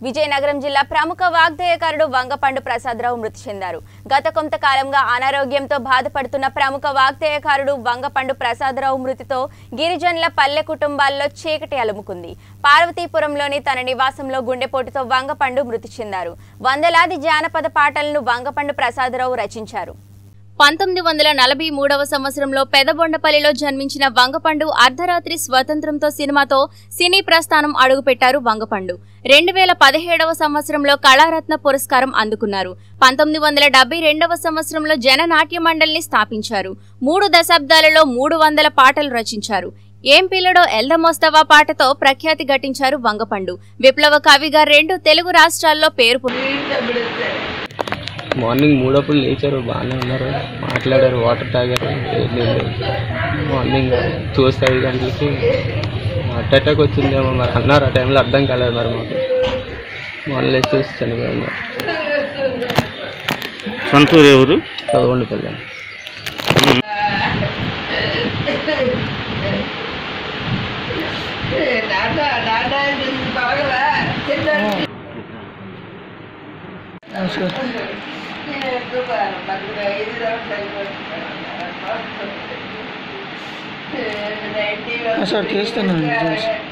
విజయనగరం జిల్లా ప్రముఖ వాగ్దేయకారుడు వంగపండు ప్రసాదరావు మృతి చెందారు గత కొంతకాలంగా అనారోగ్యంతో బాధపడుతున్న ప్రముఖ వాగ్దేయకారుడు వంగపండు ప్రసాదరావు మృతితో గిరిజనుల పల్లె కుటుంబాల్లో చీకటి అలుముకుంది పార్వతీపురంలోని తన నివాసంలో గుండెపోటుతో వంగపండు మృతి చెందారు వందలాది జానపద పాటలను వంగపండు ప్రసాదరావు రచించారు పంతొమ్మిది వందల నలభై మూడవ సంవత్సరంలో పెదబొండపల్లిలో జన్మించిన వంగపండు అర్ధరాత్రి స్వతంత్రంతో సినిమాతో సినీ ప్రస్థానం అడుగుపెట్టారు వంగపండు రెండు వేల పదిహేడవ సంవత్సరంలో కళారత్న పురస్కారం అందుకున్నారు పంతొమ్మిది వందల డెబ్బై రెండవ సంవత్సరంలో జననాట్య మండలిని స్థాపించారు మూడు దశాబ్దాలలో మూడు వందల పాటలు రచించారు ఏం పిల్లడో ఎల్దమోస్తవా పాటతో ప్రఖ్యాతి గట్టించారు వంగపండు విప్లవ కవిగా రెండు తెలుగు రాష్ట్రాల్లో పేరు పొందారు. మార్నింగ్ మూడప్పుడు లేచారు బాగానే ఉన్నారు మాట్లాడారు వాటర్ తాగారు వెళ్ళింది మార్నింగ్ చూస్తే ఐదు గంటలకి హార్ట్ అటాక్ వచ్చిందేమో మరి అన్నారు ఆ టైంలో అర్థం కాలేదు మరి మాకు మార్నింగ్ లేచి చూసి చనిపోయి ఉన్నారు సొంతూరు ఎవరు చదవండి పిల్లలు సార్ చేస్తున్నాను